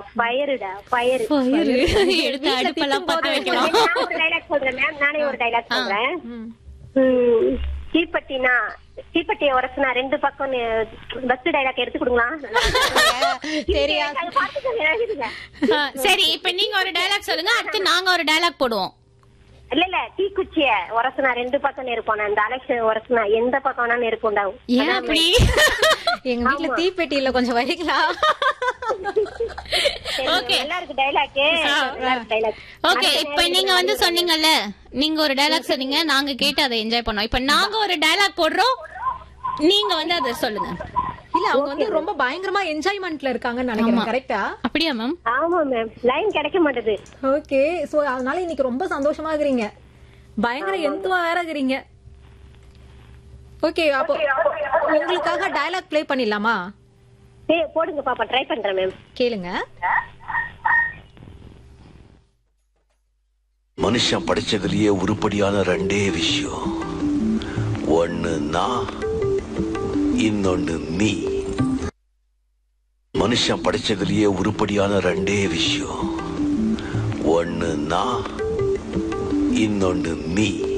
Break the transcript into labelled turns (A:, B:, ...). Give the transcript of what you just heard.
A: ஃபயருடா fire
B: பயிறு எடுத்து
C: வீட்ல
B: அடுப்பெல்லாம்
C: திட்டும்
B: பத்த
C: போது
B: வைக்கலாம்
A: நான் ஒரு டைலாக் சொல்றேன் மேம் நானே ஒரு டைலாக் சொல்றேன்
C: ம்.
A: ம், தீப்பெட்டினா தீப்பெட்டியை உரசுனா ரெண்டு பக்கம் பஸ் டைலாக் எடுத்து கொடுங்களா
C: சரியா
A: அது பார்த்துக்கோங்க, எழுதுங்க.
B: ஆ, சரி இப்ப நீங்க ஒரு டயலாக் சொல்லுங்க அடுத்து நாங்க ஒரு டயலாக் போடுவோம்
A: இல்ல இல்ல தீக்குச்சிய உரசுனா ரெண்டு பக்கம் நெருப்போம் அந்த அலெக்ஷ உரசுனா எந்த பக்கம் வேணா நெருப்பு உண்டாகும்
B: ஏன் அப்படி
C: எங்க வீட்ல தீப்பெட்டியில கொஞ்சம் வரீங்களா
B: Okay.
A: எல்லாருக்கும் டைலாக் எல்லாருக்கும் டைலாக்
B: ஓகே இப்ப நீங்க வந்து சொன்னீங்கல்ல நீங்க ஒரு டயலாக் சொன்னீங்க நாங்க கேட்டு அதை என்ஜாய் பண்ணோம் இப்ப நாங்க ஒரு டயலாக் போடுறோம் நீங்க வந்து அதை சொல்லுங்க
C: இல்ல அவங்க வந்து ரொம்ப பயங்கரமா என்ஜாய்மெண்ட்ல இருக்காங்கன்னு நினைக்கிறேன் கரெக்டா
B: அப்படியா மேம்
A: ஆமா மேம் லைன் கிடைக்க மாட்டேது
C: ஓகே சோ அதனால இன்னைக்கு ரொம்ப சந்தோஷமா இருக்கிறீங்க பயங்கர எந்துவா வேற இருக்கிறீங்க ஓகே அப்போ உங்களுக்காக டயலாக் ப்ளே பண்ணிடலாமா
A: சரி போடுங்க பாப்பா ட்ரை பண்றேன் மேம்
C: கேளுங்க
D: மனுஷன் படிச்சதுலயே உருப்படியான ரெண்டே விஷயம் ஒன்னு நான் இன்னொன்னு நீ மனுஷன் படிச்சதுலயே உருப்படியான ரெண்டே விஷயம் ஒன்னு நான் இன்னொன்னு நீ